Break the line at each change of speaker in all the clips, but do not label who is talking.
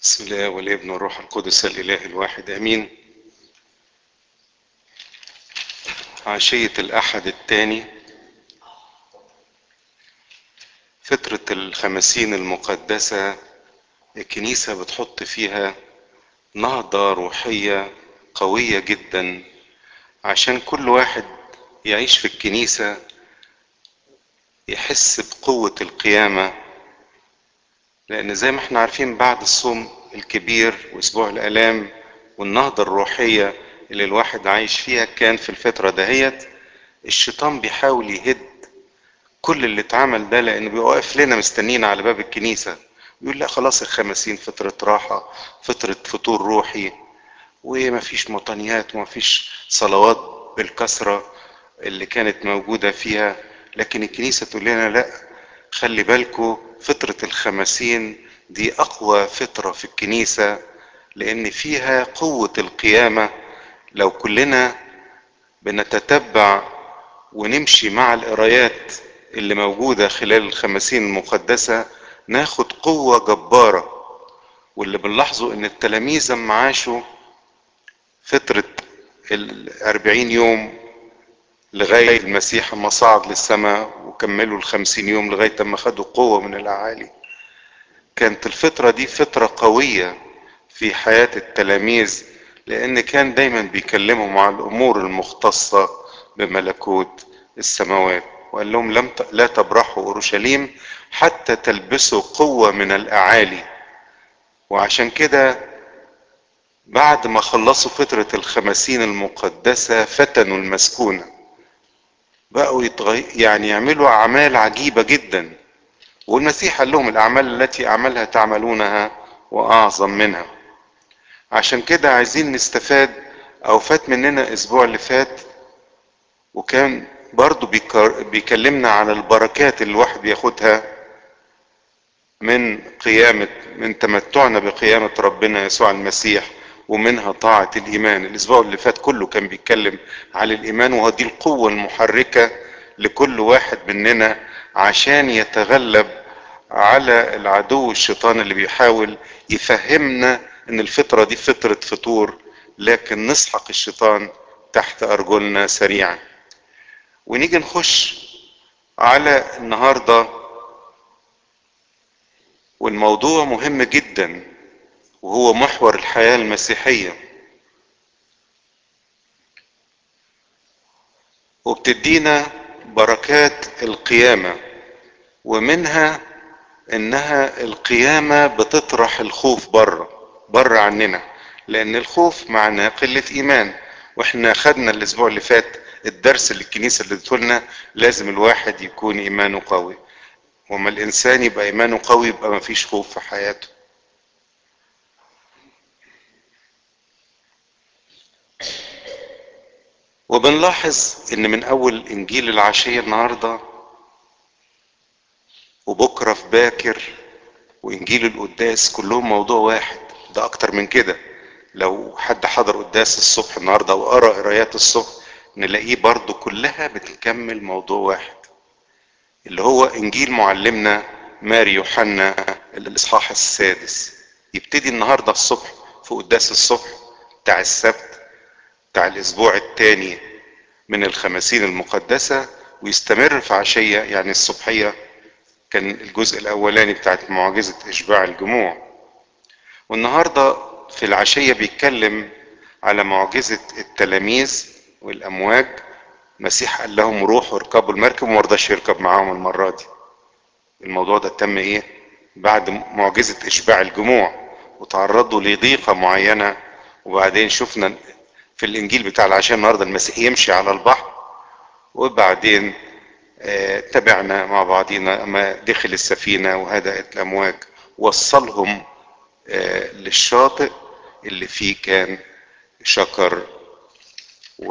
بسم الله والابن والروح القدس الإله الواحد آمين عشية الأحد الثاني فترة الخمسين المقدسة الكنيسة بتحط فيها نهضة روحية قوية جدا عشان كل واحد يعيش في الكنيسة يحس بقوة القيامة لأن زي ما احنا عارفين بعد الصوم الكبير وأسبوع الآلام والنهضة الروحية اللي الواحد عايش فيها كان في الفترة دهيت الشيطان بيحاول يهد كل اللي اتعمل ده لأنه بيبقى واقف لنا مستنينا على باب الكنيسة يقول لا خلاص الخمسين فترة راحة فترة فطور روحي ومفيش مطنيات ومفيش صلوات بالكثرة اللي كانت موجودة فيها لكن الكنيسة تقول لنا لا خلي بالكو فترة الخمسين دي أقوى فترة في الكنيسة لأن فيها قوة القيامة لو كلنا بنتتبع ونمشي مع القرايات اللي موجودة خلال الخمسين المقدسة ناخد قوة جبارة واللي بنلاحظه ان التلاميذ لما عاشوا فترة الأربعين يوم لغاية المسيح ما صعد للسماء وكملوا الخمسين يوم لغاية ما خدوا قوة من الأعالي كانت الفترة دي فترة قوية في حياة التلاميذ لأن كان دايما بيكلمهم عن الأمور المختصة بملكوت السماوات وقال لهم لم ت... لا تبرحوا أورشليم حتى تلبسوا قوة من الأعالي وعشان كده بعد ما خلصوا فترة الخمسين المقدسة فتنوا المسكونة بقوا يتغي... يعني يعملوا أعمال عجيبة جدا والمسيح قال لهم الأعمال التي أعملها تعملونها وأعظم منها عشان كده عايزين نستفاد أو فات مننا الأسبوع اللي فات وكان برضو بيكر... بيكلمنا عن البركات اللي الواحد بياخدها من قيامة من تمتعنا بقيامة ربنا يسوع المسيح ومنها طاعة الإيمان الأسبوع اللي فات كله كان بيتكلم على الإيمان وهو دي القوة المحركة لكل واحد مننا عشان يتغلب على العدو الشيطان اللي بيحاول يفهمنا ان الفترة دي فترة فطور لكن نسحق الشيطان تحت أرجلنا سريعا ونيجي نخش على النهارده والموضوع مهم جدا وهو محور الحياة المسيحية وبتدينا بركات القيامة ومنها انها القيامة بتطرح الخوف بره بره عننا لان الخوف معناه قلة ايمان واحنا خدنا الاسبوع اللي فات الدرس اللي الكنيسة اللي لنا لازم الواحد يكون ايمانه قوي وما الانسان يبقى ايمانه قوي يبقى ما فيش خوف في حياته وبنلاحظ ان من اول انجيل العشية النهاردة وبكرة في باكر وانجيل القداس كلهم موضوع واحد ده اكتر من كده لو حد حضر قداس الصبح النهاردة وقرأ قرايات الصبح نلاقيه برضو كلها بتكمل موضوع واحد اللي هو انجيل معلمنا ماري يوحنا الاصحاح السادس يبتدي النهارده الصبح في قداس الصبح بتاع السبت بتاع الاسبوع الثاني من الخمسين المقدسة ويستمر في عشية يعني الصبحية كان الجزء الاولاني بتاعت معجزة اشباع الجموع والنهاردة في العشية بيتكلم على معجزة التلاميذ والامواج المسيح قال لهم روحوا اركبوا المركب وما رضاش يركب معاهم المره دي الموضوع ده تم ايه بعد معجزه اشباع الجموع وتعرضوا لضيقه معينه وبعدين شفنا في الانجيل بتاع العشاء النهارده المسيح يمشي على البحر وبعدين آه تابعنا مع بعضينا اما دخل السفينه وهدأت الامواج وصلهم آه للشاطئ اللي فيه كان شكر و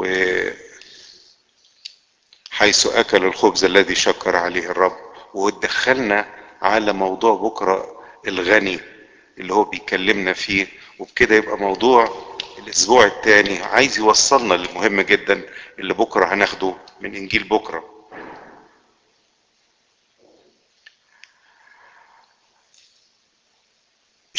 حيث أكل الخبز الذي شكر عليه الرب وتدخلنا على موضوع بكرة الغني اللي هو بيكلمنا فيه وبكده يبقى موضوع الأسبوع الثاني عايز يوصلنا للمهم جدا اللي بكرة هناخده من إنجيل بكرة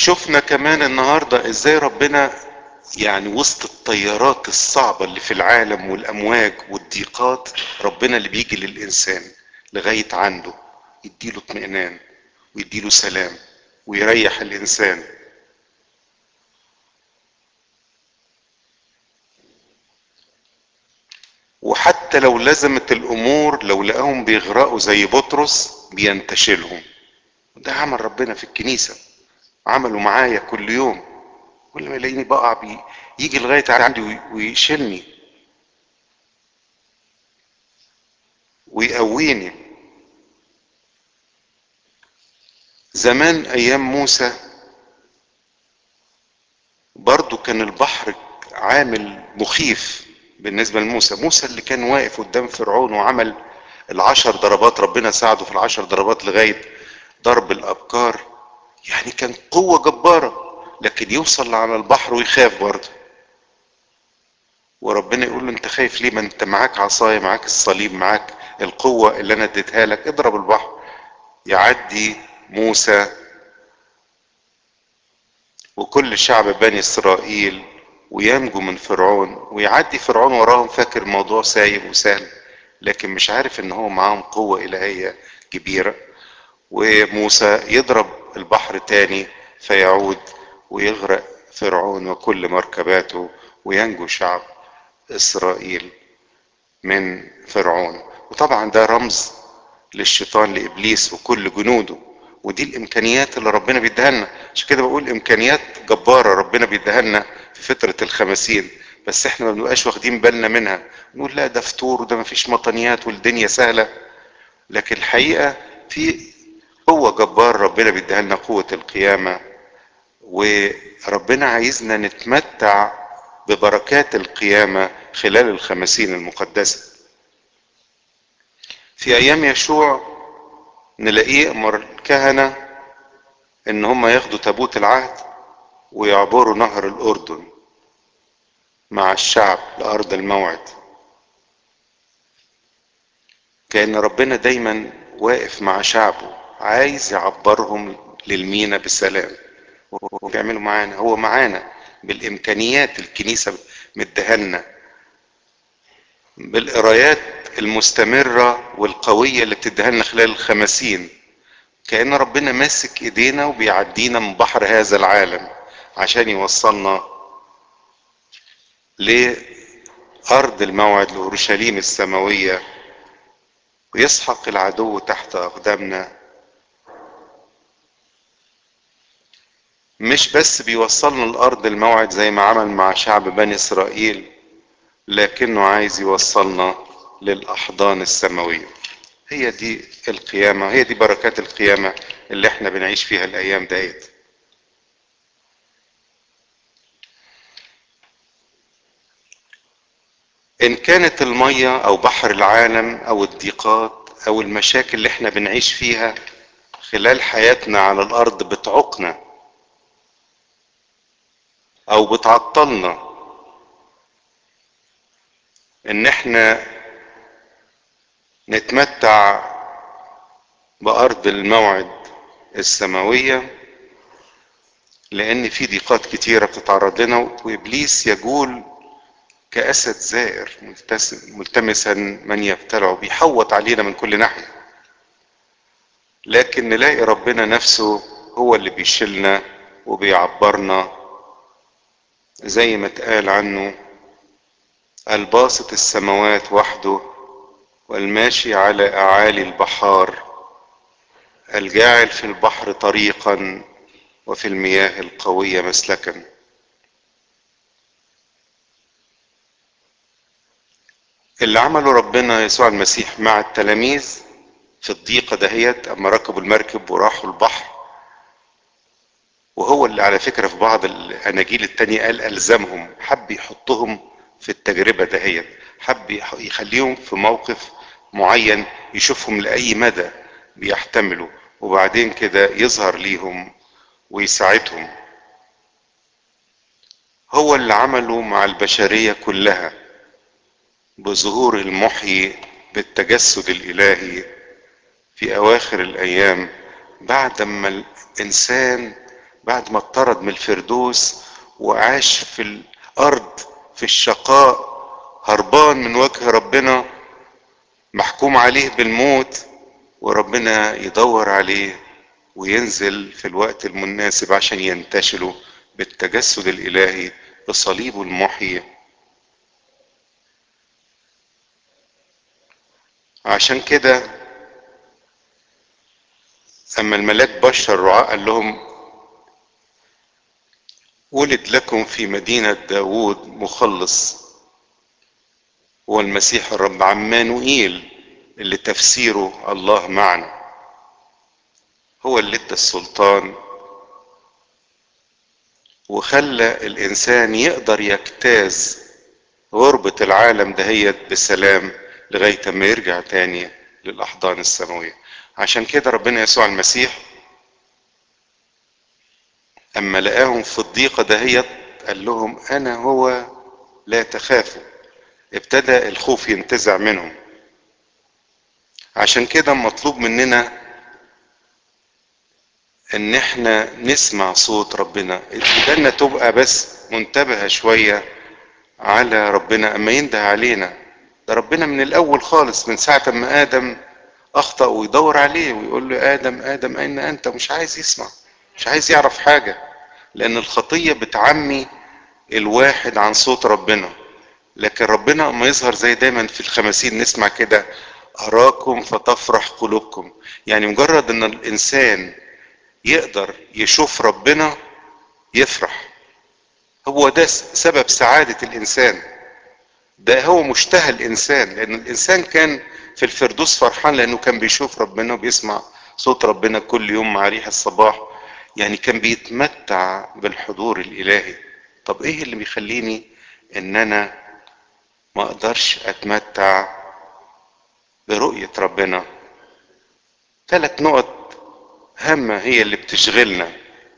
وشفنا كمان النهاردة ازاي ربنا يعني وسط التيارات الصعبة اللي في العالم والامواج والضيقات ربنا اللي بيجي للانسان لغاية عنده يديله اطمئنان ويديله سلام ويريح الانسان وحتى لو لزمت الامور لو لقاهم بيغرقوا زي بطرس بينتشلهم ده عمل ربنا في الكنيسة عمله معايا كل يوم كل ما يلاقيني بقع بي يجي لغاية عندي وي- ويشيلني ويقويني زمان ايام موسى برضو كان البحر عامل مخيف بالنسبة لموسى موسى اللي كان واقف قدام فرعون وعمل العشر ضربات ربنا ساعده في العشر ضربات لغاية ضرب الأبكار يعني كان قوة جبارة لكن يوصل على البحر ويخاف برضه وربنا يقول له انت خايف ليه ما انت معاك عصاية معاك الصليب معاك القوة اللي انا اديتها لك اضرب البحر يعدي موسى وكل شعب بني اسرائيل وينجو من فرعون ويعدي فرعون وراهم فاكر الموضوع سايب وسهل لكن مش عارف ان هو معاهم قوة الهية كبيرة وموسى يضرب البحر تاني فيعود ويغرق فرعون وكل مركباته وينجو شعب اسرائيل من فرعون وطبعا ده رمز للشيطان لابليس وكل جنوده ودي الامكانيات اللي ربنا بيديها لنا عشان كده بقول امكانيات جباره ربنا بيديها لنا في فتره الخمسين بس احنا ما بنبقاش واخدين بالنا منها نقول لا ده فطور وده ما فيش مطنيات والدنيا سهله لكن الحقيقه في قوه جبار ربنا بيديها لنا قوه القيامه وربنا عايزنا نتمتع ببركات القيامه خلال الخمسين المقدسه في ايام يشوع نلاقيه امر الكهنه ان هم ياخدوا تابوت العهد ويعبروا نهر الاردن مع الشعب لارض الموعد كان ربنا دايما واقف مع شعبه عايز يعبرهم للمينا بسلام وبيعملوا معانا هو معانا بالامكانيات الكنيسه مديهالنا بالقرايات المستمره والقويه اللي بتديها لنا خلال الخمسين كأن ربنا ماسك ايدينا وبيعدينا من بحر هذا العالم عشان يوصلنا لأرض الموعد لأورشليم السماوية ويسحق العدو تحت أقدامنا مش بس بيوصلنا لأرض الموعد زي ما عمل مع شعب بني إسرائيل لكنه عايز يوصلنا للأحضان السماوية هي دي القيامة هي دي بركات القيامة اللي احنا بنعيش فيها الأيام ديت إن كانت المية أو بحر العالم أو الضيقات أو المشاكل اللي احنا بنعيش فيها خلال حياتنا على الأرض بتعوقنا أو بتعطلنا إن احنا نتمتع بأرض الموعد السماوية لأن في ضيقات كتيرة بتتعرض لنا وإبليس يجول كأسد زائر ملتمسا من يبتلعه بيحوط علينا من كل ناحية لكن نلاقي ربنا نفسه هو اللي بيشيلنا وبيعبرنا زي ما اتقال عنه الباسط السماوات وحده والماشي على أعالي البحار الجاعل في البحر طريقا وفي المياه القوية مسلكا اللي عمله ربنا يسوع المسيح مع التلاميذ في الضيقة دهيت أما ركبوا المركب وراحوا البحر وهو اللي على فكرة في بعض الأناجيل التانية قال ألزمهم حب يحطهم في التجربة دهيت حب يخليهم في موقف معين يشوفهم لأي مدى بيحتملوا وبعدين كده يظهر ليهم ويساعدهم هو اللي عمله مع البشرية كلها بظهور المحيي بالتجسد الإلهي في أواخر الأيام بعد ما الإنسان بعد ما اطرد من الفردوس وعاش في الارض في الشقاء هربان من وجه ربنا محكوم عليه بالموت وربنا يدور عليه وينزل في الوقت المناسب عشان ينتشله بالتجسد الالهي بصليبه المحيي عشان كده اما الملاك بشر الرعاة قال لهم ولد لكم في مدينة داوود مخلص هو المسيح الرب عمانوئيل اللي تفسيره الله معنا هو اللي ادى السلطان وخلى الانسان يقدر يجتاز غربة العالم دهيت بسلام لغاية ما يرجع تاني للأحضان السماوية عشان كده ربنا يسوع المسيح أما لقاهم في الضيقة دهيت قال لهم أنا هو لا تخافوا ابتدى الخوف ينتزع منهم عشان كده مطلوب مننا ان احنا نسمع صوت ربنا ودنا تبقى بس منتبهة شوية على ربنا اما ينده علينا ده ربنا من الاول خالص من ساعة ما ادم اخطأ ويدور عليه ويقول له ادم ادم اين انت مش عايز يسمع مش عايز يعرف حاجة لان الخطية بتعمي الواحد عن صوت ربنا لكن ربنا ما يظهر زي دايما في الخمسين نسمع كده اراكم فتفرح قلوبكم يعني مجرد ان الانسان يقدر يشوف ربنا يفرح هو ده سبب سعادة الإنسان ده هو مشتهى الإنسان لأن الإنسان كان في الفردوس فرحان لأنه كان بيشوف ربنا وبيسمع صوت ربنا كل يوم مع ريح الصباح يعني كان بيتمتع بالحضور الإلهي طب إيه اللي بيخليني إن أنا ما أقدرش أتمتع برؤية ربنا ثلاث نقط هامة هي اللي بتشغلنا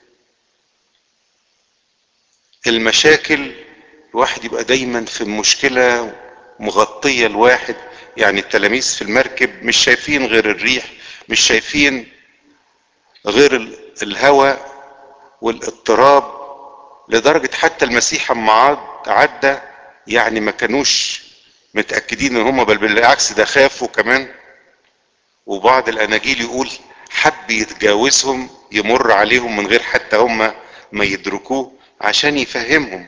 المشاكل الواحد يبقى دايما في مشكلة مغطية الواحد يعني التلاميذ في المركب مش شايفين غير الريح مش شايفين غير الهواء والاضطراب لدرجة حتى المسيح اما عدى يعني ما كانوش متأكدين ان هم بل بالعكس ده خافوا كمان وبعض الاناجيل يقول حب يتجاوزهم يمر عليهم من غير حتى هم ما يدركوه عشان يفهمهم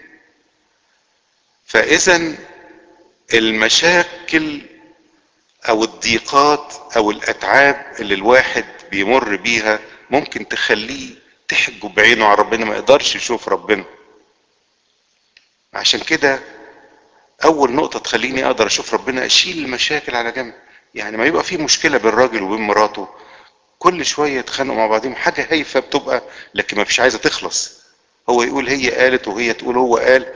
فاذا المشاكل او الضيقات او الاتعاب اللي الواحد بيمر بيها ممكن تخليه تحجب بعينه على ربنا ما يقدرش يشوف ربنا عشان كده اول نقطة تخليني اقدر اشوف ربنا اشيل المشاكل على جنب يعني ما يبقى في مشكلة بين راجل وبين مراته كل شوية يتخانقوا مع بعضهم حاجة هايفة بتبقى لكن ما فيش عايزة تخلص هو يقول هي قالت وهي تقول هو قال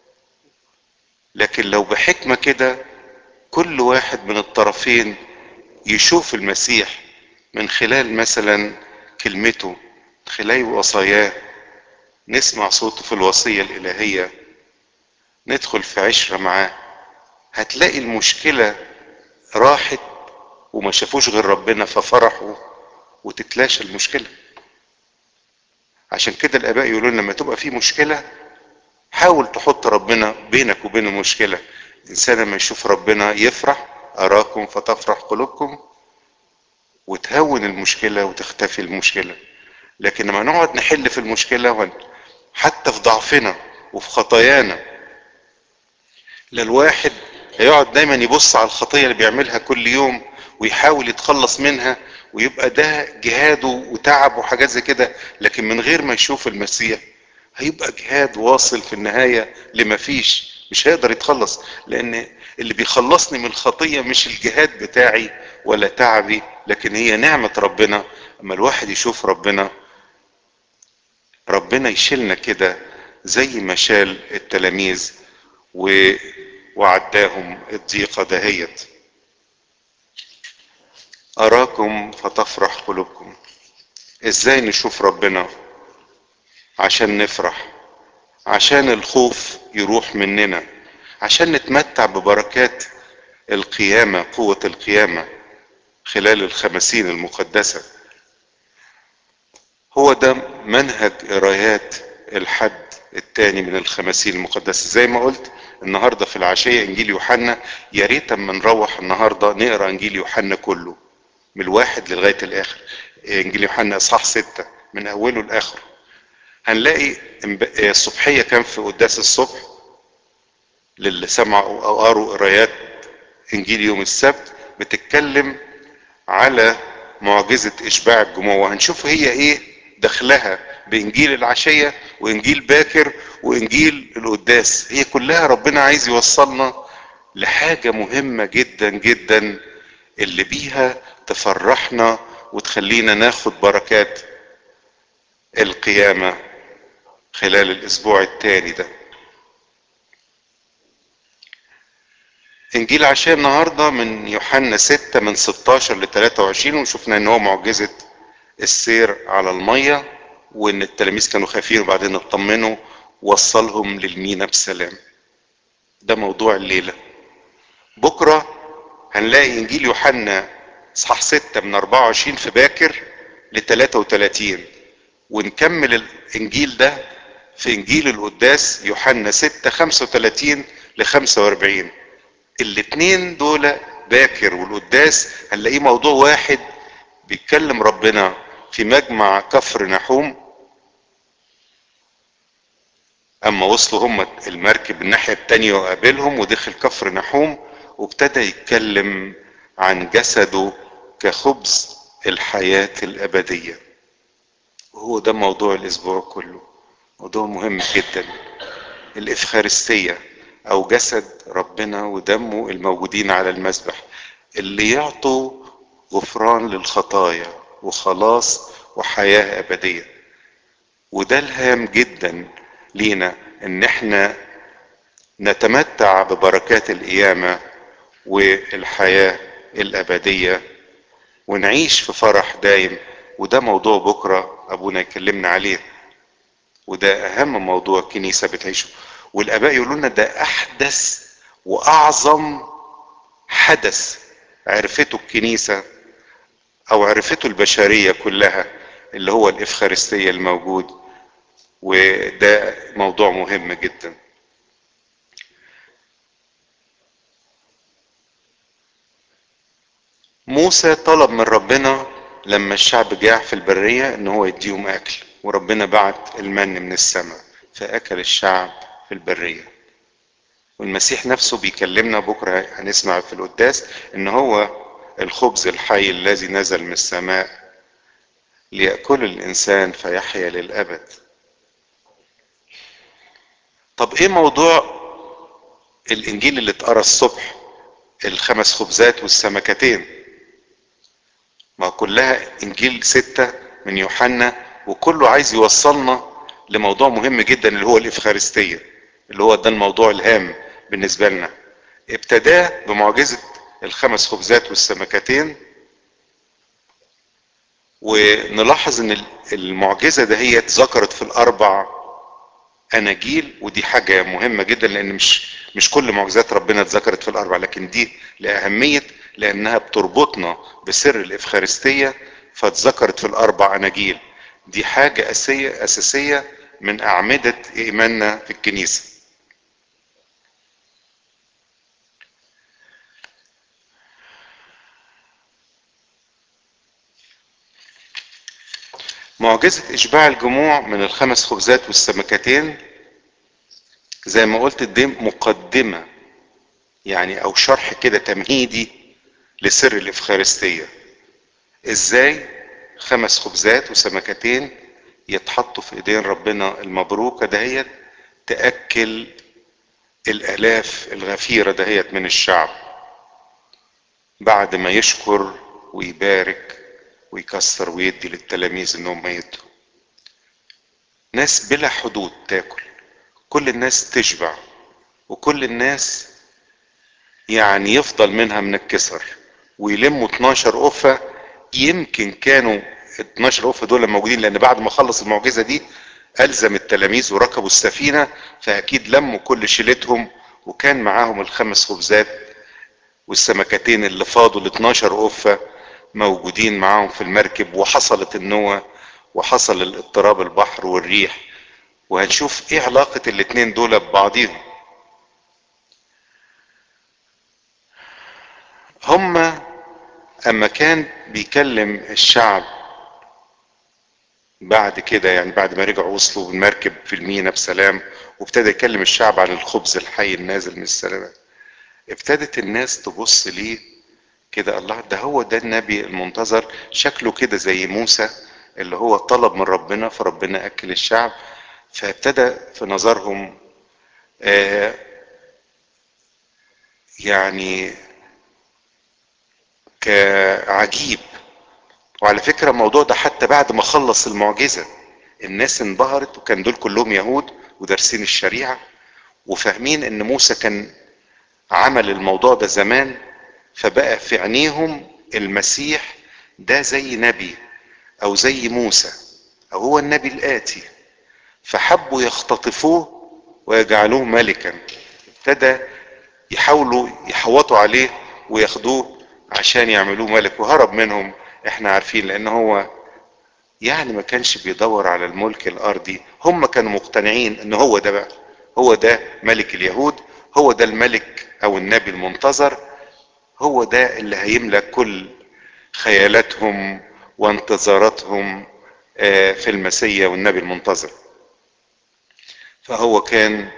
لكن لو بحكمة كده كل واحد من الطرفين يشوف المسيح من خلال مثلا كلمته من خلال وصاياه نسمع صوته في الوصية الإلهية ندخل في عشرة معاه هتلاقي المشكلة راحت وما شافوش غير ربنا ففرحوا وتتلاشى المشكلة عشان كده الآباء يقولون لما تبقى في مشكلة حاول تحط ربنا بينك وبين المشكلة الإنسان لما يشوف ربنا يفرح أراكم فتفرح قلوبكم وتهون المشكلة وتختفي المشكلة لكن لما نقعد نحل في المشكلة حتى في ضعفنا وفي خطايانا للواحد هيقعد دايما يبص على الخطية اللي بيعملها كل يوم ويحاول يتخلص منها ويبقى ده جهاده وتعب وحاجات زي كده لكن من غير ما يشوف المسيح هيبقى جهاد واصل في النهاية لما فيش مش هيقدر يتخلص لان اللي بيخلصني من الخطية مش الجهاد بتاعي ولا تعبي لكن هي نعمة ربنا اما الواحد يشوف ربنا ربنا يشيلنا كده زي ما شال التلاميذ و... وعداهم الضيقة دهيت أراكم فتفرح قلوبكم إزاي نشوف ربنا عشان نفرح عشان الخوف يروح مننا عشان نتمتع ببركات القيامة قوة القيامة خلال الخمسين المقدسة هو ده منهج قرايات الحد التاني من الخماسين المقدسة زي ما قلت النهارده في العشية انجيل يوحنا يا ريت اما نروح النهارده نقرا انجيل يوحنا كله من الواحد لغاية الاخر انجيل يوحنا اصحاح ستة من اوله لاخره هنلاقي الصبحية كان في قداس الصبح للي سمعوا او قروا قرايات انجيل يوم السبت بتتكلم على معجزة اشباع الجموع وهنشوف هي ايه دخلها بانجيل العشية وانجيل باكر وانجيل القداس هي كلها ربنا عايز يوصلنا لحاجة مهمة جدا جدا اللي بيها تفرحنا وتخلينا ناخد بركات القيامة خلال الاسبوع التاني ده انجيل عشاء النهارده من يوحنا 6 من 16 ل 23 وشفنا ان هو معجزه السير على الميه وان التلاميذ كانوا خايفين وبعدين اطمنوا وصلهم للمينا بسلام ده موضوع الليله بكره هنلاقي انجيل يوحنا اصحاح 6 من 24 في باكر ل 33 ونكمل الانجيل ده في انجيل القداس يوحنا 6 35 ل 45 الاتنين دول باكر والقداس هنلاقيه موضوع واحد بيتكلم ربنا في مجمع كفر نحوم اما وصلوا هم المركب الناحية التانية وقابلهم ودخل كفر نحوم وابتدى يتكلم عن جسده كخبز الحياة الأبدية وهو ده موضوع الأسبوع كله موضوع مهم جدا الإفخارستية أو جسد ربنا ودمه الموجودين على المذبح اللي يعطوا غفران للخطايا وخلاص وحياة أبدية وده الهام جدا لينا ان احنا نتمتع ببركات القيامة والحياة الأبدية ونعيش في فرح دايم وده موضوع بكرة أبونا يكلمنا عليه وده أهم موضوع الكنيسة بتعيشه والآباء يقولوا لنا ده أحدث وأعظم حدث عرفته الكنيسة أو عرفته البشرية كلها اللي هو الإفخارستية الموجود وده موضوع مهم جدا موسى طلب من ربنا لما الشعب جاع في البرية ان هو يديهم اكل وربنا بعت المن من السماء فاكل الشعب في البرية والمسيح نفسه بيكلمنا بكرة هنسمع في القداس ان هو الخبز الحي الذي نزل من السماء ليأكل الانسان فيحيا للابد طب ايه موضوع الانجيل اللي اتقرا الصبح الخمس خبزات والسمكتين ما كلها انجيل ستة من يوحنا وكله عايز يوصلنا لموضوع مهم جدا اللي هو الافخارستية اللي هو ده الموضوع الهام بالنسبة لنا ابتداه بمعجزة الخمس خبزات والسمكتين ونلاحظ ان المعجزة ده هي اتذكرت في الاربع اناجيل ودي حاجة مهمة جدا لان مش مش كل معجزات ربنا اتذكرت في الاربع لكن دي لاهمية لانها بتربطنا بسر الافخارستية فاتذكرت في الاربع اناجيل دي حاجة اساسية اساسية من اعمدة ايماننا في الكنيسة معجزة اشباع الجموع من الخمس خبزات والسمكتين زي ما قلت دي مقدمة يعني او شرح كده تمهيدي لسر الافخارستية ازاي خمس خبزات وسمكتين يتحطوا في ايدين ربنا المبروكة دهيت تأكل الالاف الغفيرة دهيت من الشعب بعد ما يشكر ويبارك ويكسر ويدي للتلاميذ انهم يدوا ناس بلا حدود تاكل كل الناس تشبع وكل الناس يعني يفضل منها من الكسر ويلموا 12 قفة يمكن كانوا 12 قفة دول موجودين لان بعد ما خلص المعجزة دي ألزم التلاميذ وركبوا السفينة فأكيد لموا كل شيلتهم وكان معاهم الخمس خبزات والسمكتين اللي فاضوا ال 12 قفة موجودين معاهم في المركب وحصلت النوة وحصل الاضطراب البحر والريح وهنشوف ايه علاقة الاتنين دول ببعضيهم هما اما كان بيكلم الشعب بعد كده يعني بعد ما رجعوا وصلوا بالمركب في المينا بسلام وابتدى يكلم الشعب عن الخبز الحي النازل من السماء ابتدت الناس تبص ليه كده الله ده هو ده النبي المنتظر شكله كده زي موسى اللي هو طلب من ربنا فربنا اكل الشعب فابتدى في نظرهم آه يعني كعجيب وعلى فكرة الموضوع ده حتى بعد ما خلص المعجزة الناس انبهرت وكان دول كلهم يهود ودارسين الشريعة وفاهمين ان موسى كان عمل الموضوع ده زمان فبقى في عينيهم المسيح ده زي نبي او زي موسى او هو النبي الاتي فحبوا يختطفوه ويجعلوه ملكا ابتدى يحاولوا يحوطوا عليه وياخدوه عشان يعملوه ملك وهرب منهم احنا عارفين لان هو يعني ما كانش بيدور على الملك الارضي هم كانوا مقتنعين ان هو ده بقى هو ده ملك اليهود هو ده الملك او النبي المنتظر هو ده اللي هيملك كل خيالاتهم وانتظاراتهم في المسيا والنبي المنتظر فهو كان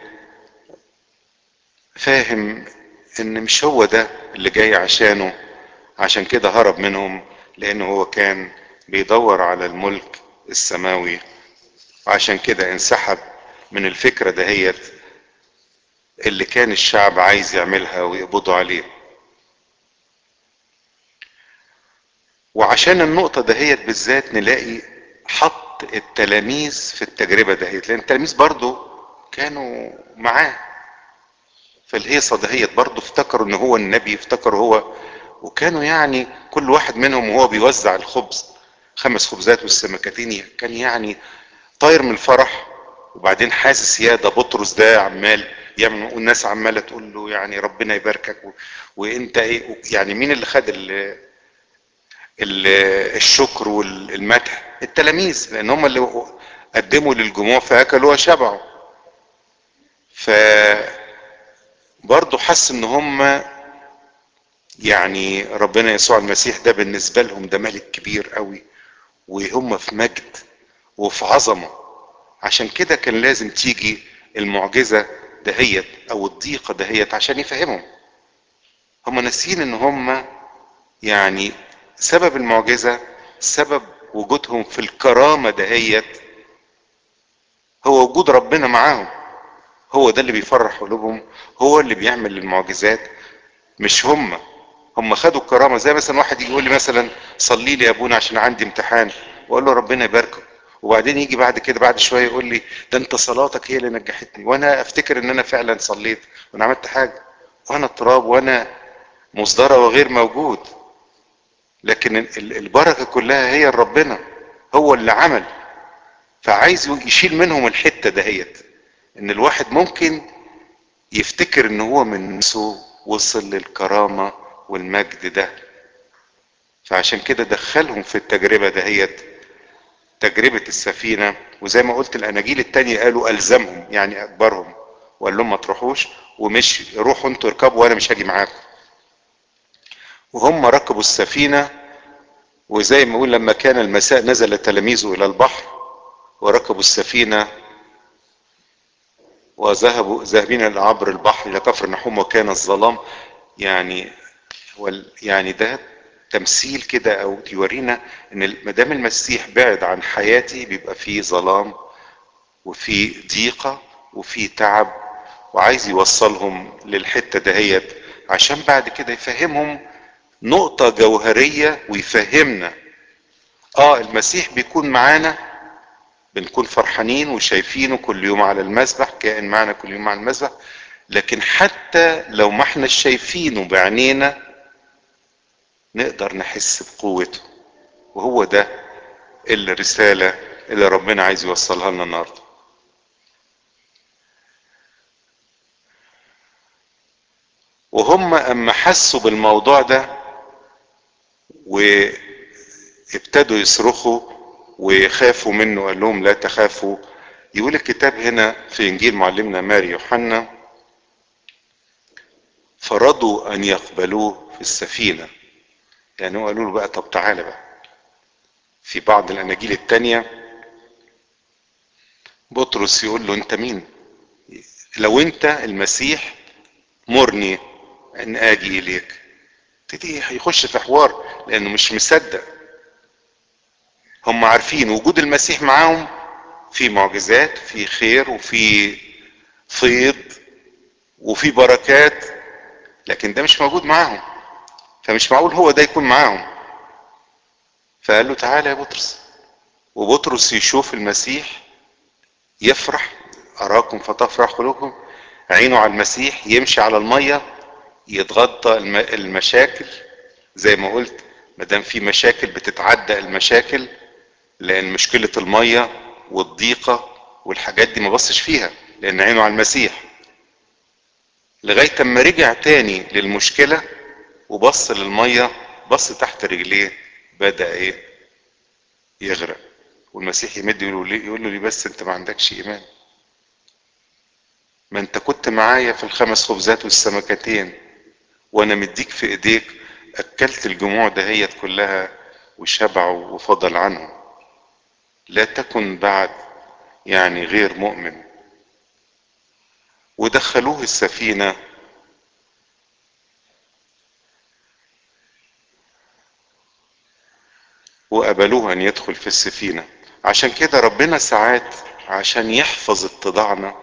فاهم ان مش هو ده اللي جاي عشانه عشان كده هرب منهم لانه هو كان بيدور على الملك السماوي وعشان كده انسحب من الفكرة دهيت اللي كان الشعب عايز يعملها ويقبضوا عليه وعشان النقطة دهيت بالذات نلاقي حط التلاميذ في التجربة دهيت لان التلاميذ برضو كانوا معاه فالهيصة دهيت برضو افتكروا ان هو النبي افتكروا هو وكانوا يعني كل واحد منهم وهو بيوزع الخبز خمس خبزات والسمكتين كان يعني طاير من الفرح وبعدين حاسس يا ده بطرس ده عمال يعمل والناس عماله تقول له يعني ربنا يباركك و... وانت ايه يعني مين اللي خد ال... ال... الشكر والمدح التلاميذ لان هم اللي قدموا للجموع فاكلوا وشبعوا ف برضه حس ان هم يعني ربنا يسوع المسيح ده بالنسبة لهم ده ملك كبير قوي وهم في مجد وفي عظمة عشان كده كان لازم تيجي المعجزة دهيت او الضيقة دهيت عشان يفهمهم هم ناسين ان هم يعني سبب المعجزة سبب وجودهم في الكرامة دهيت هو وجود ربنا معاهم هو ده اللي بيفرح قلوبهم هو اللي بيعمل المعجزات مش هم هم خدوا الكرامه زي مثلا واحد يجي يقول لي مثلا صلي لي يا ابونا عشان عندي امتحان واقول له ربنا يباركه وبعدين يجي بعد كده بعد شويه يقول لي ده انت صلاتك هي اللي نجحتني وانا افتكر ان انا فعلا صليت وانا عملت حاجه وانا تراب وانا مصدره وغير موجود لكن البركه كلها هي ربنا هو اللي عمل فعايز يشيل منهم الحته دهيت ان الواحد ممكن يفتكر ان هو من نفسه وصل للكرامة والمجد ده فعشان كده دخلهم في التجربة دهيت تجربة السفينة وزي ما قلت الاناجيل التانية قالوا الزمهم يعني اكبرهم وقال لهم ما تروحوش ومش روحوا انتوا اركبوا وانا مش هاجي معاكم وهم ركبوا السفينة وزي ما اقول لما كان المساء نزل تلاميذه الى البحر وركبوا السفينة وذهبوا ذاهبين الى عبر البحر الى كفر نحوم وكان الظلام يعني يعني ده تمثيل كده او يورينا ان ما دام المسيح بعد عن حياتي بيبقى فيه ظلام وفي ضيقه وفي تعب وعايز يوصلهم للحته دهيت عشان بعد كده يفهمهم نقطه جوهريه ويفهمنا اه المسيح بيكون معانا بنكون فرحانين وشايفينه كل يوم على المسبح كائن معنا كل يوم على المسبح لكن حتى لو ما احنا شايفينه بعينينا نقدر نحس بقوته وهو ده الرسالة اللي ربنا عايز يوصلها لنا النهارده وهم اما حسوا بالموضوع ده وابتدوا يصرخوا وخافوا منه قال لهم لا تخافوا يقول الكتاب هنا في انجيل معلمنا ماري يوحنا فرضوا ان يقبلوه في السفينة يعني هو قالوا له بقى طب تعالى بقى في بعض الاناجيل التانية بطرس يقول له انت مين لو انت المسيح مرني ان اجي اليك تبتدي هيخش في حوار لانه مش مصدق هم عارفين وجود المسيح معاهم في معجزات في خير وفي فيض وفي بركات لكن ده مش موجود معاهم فمش معقول هو ده يكون معاهم فقال له تعالى يا بطرس وبطرس يشوف المسيح يفرح اراكم فتفرح قلوبكم عينه على المسيح يمشي على الميه يتغطى الم- المشاكل زي ما قلت ما دام في مشاكل بتتعدى المشاكل لان مشكله الميه والضيقه والحاجات دي ما بصش فيها لان عينه على المسيح لغايه اما رجع تاني للمشكله وبص للميه بص تحت رجليه بدا ايه يغرق والمسيح يمد يقول له ليه يقول له ليه بس انت ما عندكش ايمان ما انت كنت معايا في الخمس خبزات والسمكتين وانا مديك في ايديك اكلت الجموع دهيت كلها وشبعوا وفضل عنهم لا تكن بعد يعني غير مؤمن ودخلوه السفينة وقبلوه ان يدخل في السفينة عشان كده ربنا ساعات عشان يحفظ اتضاعنا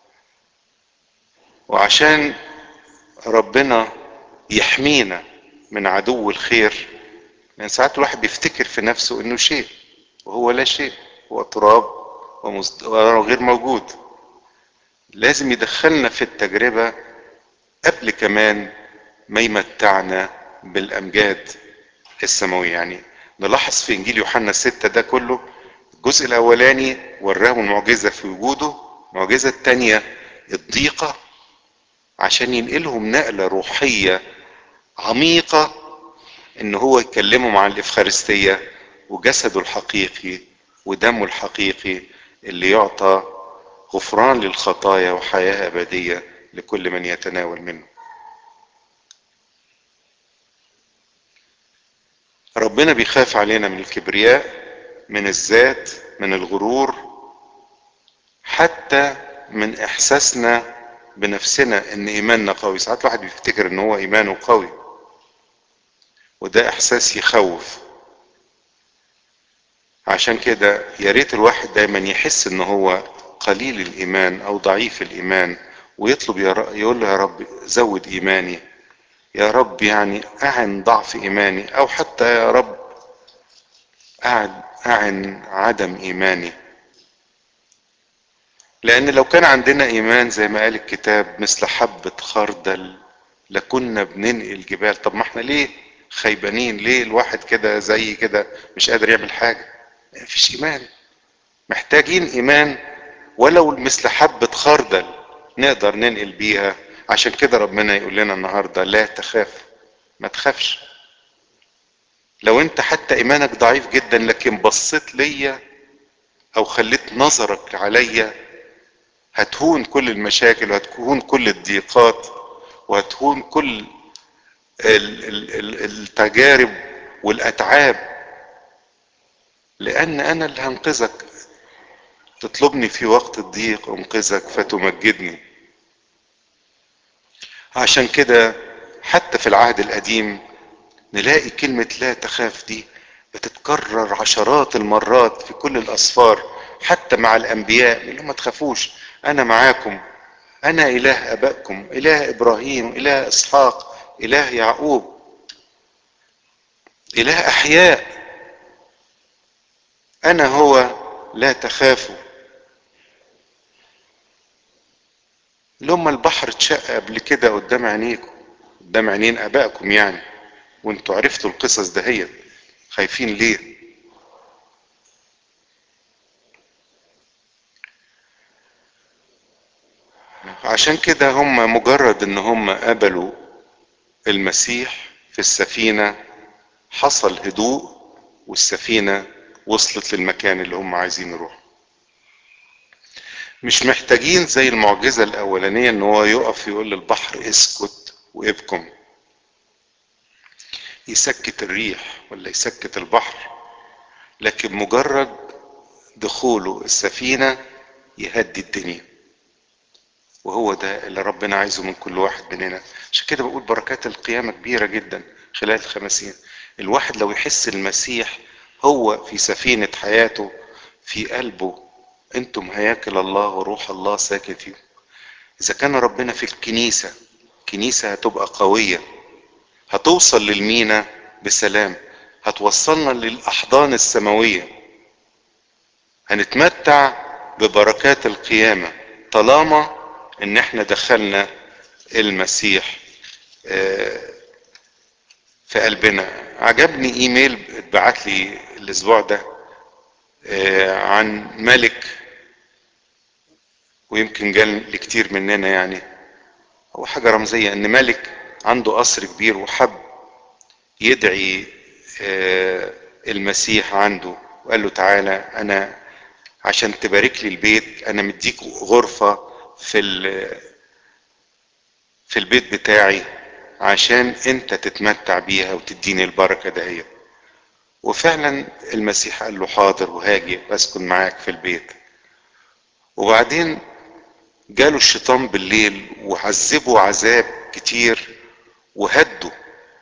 وعشان ربنا يحمينا من عدو الخير لان ساعات الواحد بيفتكر في نفسه انه شيء وهو لا شيء هو تراب ومز- وغير موجود لازم يدخلنا في التجربة قبل كمان ما يمتعنا بالأمجاد السماوية يعني نلاحظ في إنجيل يوحنا الستة ده كله الجزء الأولاني وراهم المعجزة في وجوده المعجزة التانية الضيقة عشان ينقلهم نقلة روحية عميقة إن هو يكلمهم عن الإفخارستية وجسده الحقيقي ودمه الحقيقي اللي يعطى غفران للخطايا وحياة أبدية لكل من يتناول منه ربنا بيخاف علينا من الكبرياء من الذات من الغرور حتى من احساسنا بنفسنا ان ايماننا قوي ساعات الواحد بيفتكر ان هو ايمانه قوي وده احساس يخوف عشان كده يا ريت الواحد دايما يحس ان هو قليل الايمان او ضعيف الايمان ويطلب يا رب يقول له يا رب زود ايماني يا رب يعني اعن ضعف ايماني او حتى يا رب أعن, أعن عدم إيماني لأن لو كان عندنا إيمان زي ما قال الكتاب مثل حبة خردل لكنا بننقل جبال طب ما احنا ليه خيبانين ليه الواحد كده زي كده مش قادر يعمل حاجة مفيش إيمان محتاجين إيمان ولو مثل حبة خردل نقدر ننقل بيها عشان كده ربنا يقول لنا النهاردة لا تخاف ما تخافش لو انت حتى ايمانك ضعيف جدا لكن بصيت ليا او خليت نظرك عليا هتهون كل المشاكل وهتهون كل الضيقات وهتهون كل ال- ال- ال- التجارب والاتعاب لان انا اللي هنقذك تطلبني في وقت الضيق انقذك فتمجدني عشان كده حتى في العهد القديم نلاقي كلمة لا تخاف دي بتتكرر عشرات المرات في كل الأسفار حتى مع الأنبياء اللي ما تخافوش أنا معاكم أنا إله أبائكم إله إبراهيم إله إسحاق إله يعقوب إله أحياء أنا هو لا تخافوا لما البحر اتشق قبل كده قدام عينيكم قدام عينين ابائكم يعني وانتوا عرفتوا القصص دهيت خايفين ليه عشان كده هم مجرد ان هم قبلوا المسيح في السفينة حصل هدوء والسفينة وصلت للمكان اللي هم عايزين يروحوا مش محتاجين زي المعجزة الأولانية إن هو يقف يقول للبحر اسكت وابكم يسكت الريح ولا يسكت البحر لكن مجرد دخوله السفينة يهدي الدنيا وهو ده اللي ربنا عايزه من كل واحد مننا عشان كده بقول بركات القيامة كبيرة جدا خلال الخمسين الواحد لو يحس المسيح هو في سفينة حياته في قلبه انتم هياكل الله وروح الله ساكن فيكم اذا كان ربنا في الكنيسة كنيسة هتبقى قوية هتوصل للمينا بسلام هتوصلنا للأحضان السماوية هنتمتع ببركات القيامة طالما ان احنا دخلنا المسيح في قلبنا عجبني ايميل اتبعت لي الاسبوع ده عن ملك ويمكن جال لكتير مننا يعني هو حاجة رمزية ان ملك عنده قصر كبير وحب يدعي المسيح عنده وقال له تعالى انا عشان تبارك لي البيت انا مديك غرفة في في البيت بتاعي عشان انت تتمتع بيها وتديني البركة دهيت وفعلا المسيح قال له حاضر وهاجي اسكن معاك في البيت وبعدين جاله الشيطان بالليل وعذبه عذاب كتير وهده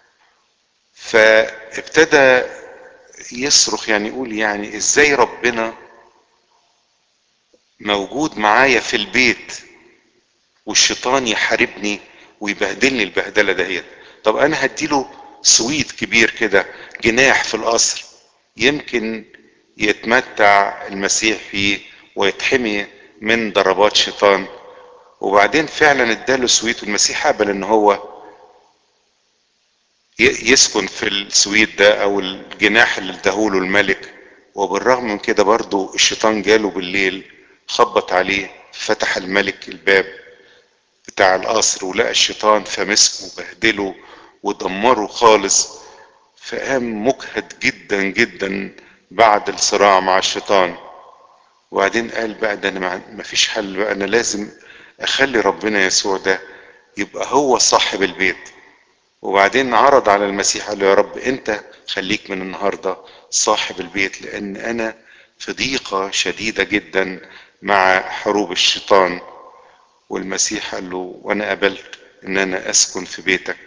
فابتدى يصرخ يعني يقول يعني ازاي ربنا موجود معايا في البيت والشيطان يحاربني ويبهدلني البهدله دهيت طب انا هديله سويت كبير كده جناح في القصر يمكن يتمتع المسيح فيه ويتحمي من ضربات شيطان وبعدين فعلا اداله سويت والمسيح قبل ان هو يسكن في السويت ده او الجناح اللي اداهوله الملك وبالرغم من كده برضه الشيطان جاله بالليل خبط عليه فتح الملك الباب بتاع القصر ولقى الشيطان فمسكه وبهدله ودمره خالص فقام مجهد جدا جدا بعد الصراع مع الشيطان وبعدين قال بقى ده انا ما فيش حل بقى انا لازم اخلي ربنا يسوع ده يبقى هو صاحب البيت وبعدين عرض على المسيح قال له يا رب انت خليك من النهارده صاحب البيت لان انا في ضيقه شديده جدا مع حروب الشيطان والمسيح قال له وانا قبلت ان انا اسكن في بيتك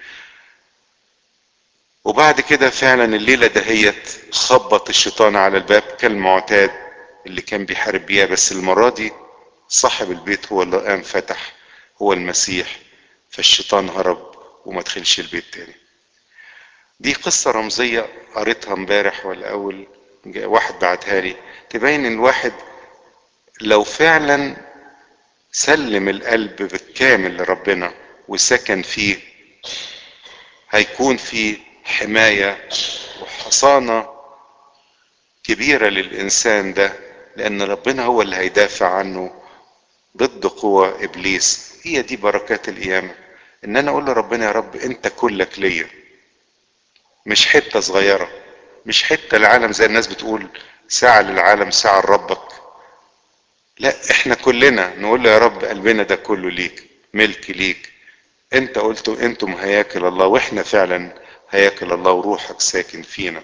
وبعد كده فعلا الليله دهيت خبط الشيطان على الباب كالمعتاد اللي كان بيحارب بيها بس المره دي صاحب البيت هو اللي قام فتح هو المسيح فالشيطان هرب وما دخلش البيت تاني دي قصة رمزية قريتها امبارح ولا أول واحد بعتها لي تبين إن الواحد لو فعلا سلم القلب بالكامل لربنا وسكن فيه هيكون في حماية وحصانة كبيرة للإنسان ده لأن ربنا هو اللي هيدافع عنه ضد قوى إبليس هي دي بركات القيامة إن أنا أقول لربنا يا رب أنت كلك ليا مش حتة صغيرة مش حتة العالم زي الناس بتقول ساعة للعالم ساعة لربك لا احنا كلنا نقول له يا رب قلبنا ده كله ليك ملك ليك انت قلت انتم هياكل الله واحنا فعلا هياكل الله وروحك ساكن فينا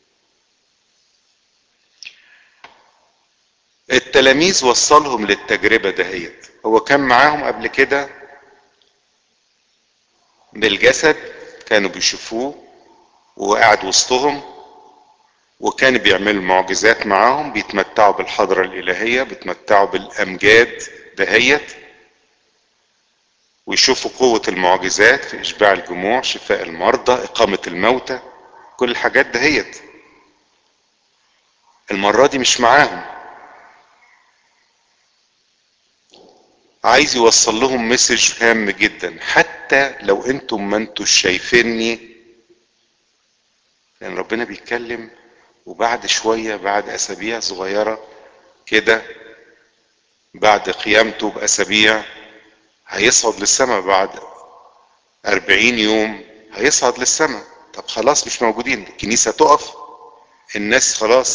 التلاميذ وصلهم للتجربة دهيت هو كان معاهم قبل كده بالجسد كانوا بيشوفوه وقاعد وسطهم وكان بيعمل معجزات معاهم بيتمتعوا بالحضرة الإلهية بيتمتعوا بالأمجاد دهيت ويشوفوا قوة المعجزات في إشباع الجموع شفاء المرضى إقامة الموتى كل الحاجات دهيت المرة دي مش معاهم عايز يوصل لهم مسج هام جدا حتى لو انتم ما انتوش شايفيني لان ربنا بيتكلم وبعد شوية بعد اسابيع صغيرة كده بعد قيامته باسابيع هيصعد للسماء بعد أربعين يوم هيصعد للسماء طب خلاص مش موجودين الكنيسة تقف الناس خلاص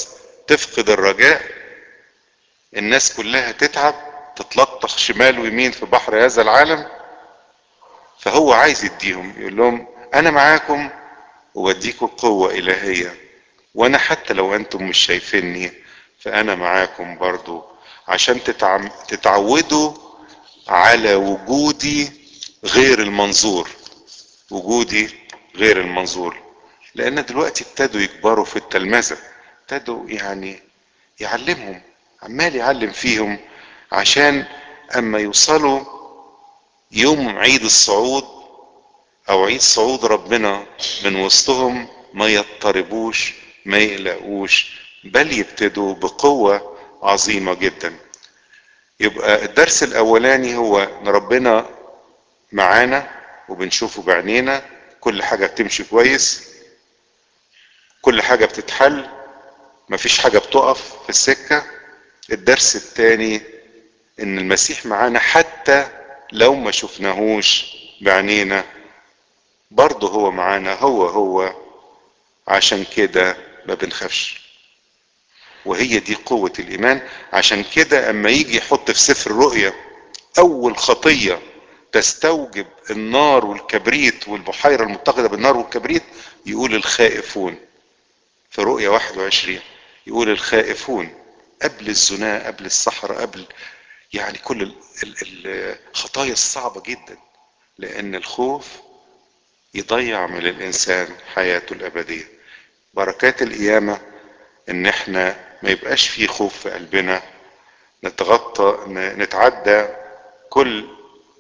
تفقد الرجاء الناس كلها تتعب تتلطخ شمال ويمين في بحر هذا العالم فهو عايز يديهم يقول لهم انا معاكم واديكم قوة الهية وانا حتى لو انتم مش شايفيني فانا معاكم برضو عشان تتعم... تتعودوا على وجودي غير المنظور وجودي غير المنظور لان دلوقتي ابتدوا يكبروا في التلمذة ابتدوا يعني يعلمهم عمال يعلم فيهم عشان اما يوصلوا يوم عيد الصعود او عيد صعود ربنا من وسطهم ما يضطربوش ما يقلقوش بل يبتدوا بقوة عظيمة جدا يبقى الدرس الاولاني هو ان ربنا معانا وبنشوفه بعينينا كل حاجة بتمشي كويس كل حاجة بتتحل مفيش حاجة بتقف في السكة الدرس الثاني ان المسيح معانا حتى لو ما شفناهوش بعينينا برضه هو معانا هو هو عشان كده ما بنخافش وهي دي قوة الإيمان عشان كده أما يجي يحط في سفر الرؤيا أول خطية تستوجب النار والكبريت والبحيرة المتقدة بالنار والكبريت يقول الخائفون في رؤيا 21 يقول الخائفون قبل الزنا قبل الصحراء قبل يعني كل الخطايا الصعبة جدا لأن الخوف يضيع من الإنسان حياته الأبدية بركات القيامة إن إحنا ما يبقاش فيه خوف في قلبنا نتغطى نتعدى كل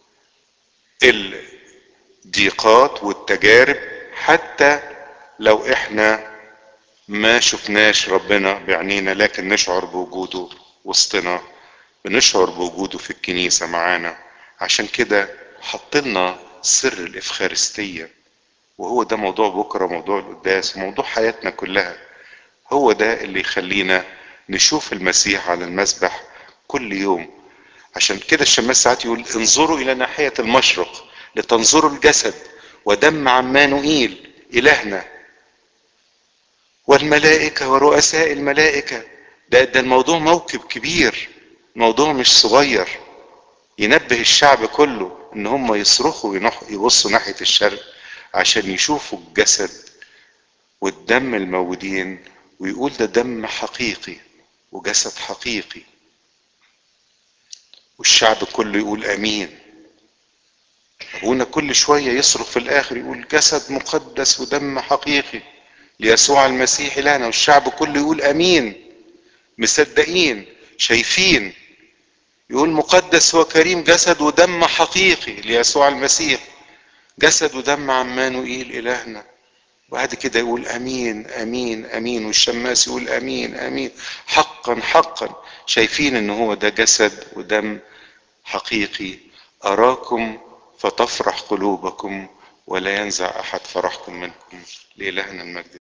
الضيقات والتجارب حتى لو إحنا ما شفناش ربنا بعينينا لكن نشعر بوجوده وسطنا بنشعر بوجوده في الكنيسة معانا عشان كده حطلنا سر الإفخارستية وهو ده موضوع بكرة موضوع القداس موضوع حياتنا كلها هو ده اللي يخلينا نشوف المسيح على المسبح كل يوم عشان كده الشماس ساعات يقول انظروا إلى ناحية المشرق لتنظروا الجسد ودم عمانوئيل إلهنا والملائكة ورؤساء الملائكة ده, ده الموضوع موكب كبير موضوع مش صغير ينبه الشعب كله ان هم يصرخوا يبصوا ناحية الشرق عشان يشوفوا الجسد والدم الموجودين ويقول ده دم حقيقي وجسد حقيقي والشعب كله يقول امين ابونا كل شوية يصرخ في الاخر يقول جسد مقدس ودم حقيقي ليسوع المسيح لنا والشعب كله يقول امين مصدقين شايفين يقول مقدس وكريم جسد ودم حقيقي ليسوع المسيح جسد ودم عمانوئيل إلهنا وبعد كده يقول أمين أمين أمين والشماس يقول أمين أمين حقا حقا شايفين إن هو ده جسد ودم حقيقي أراكم فتفرح قلوبكم ولا ينزع أحد فرحكم منكم لإلهنا المجد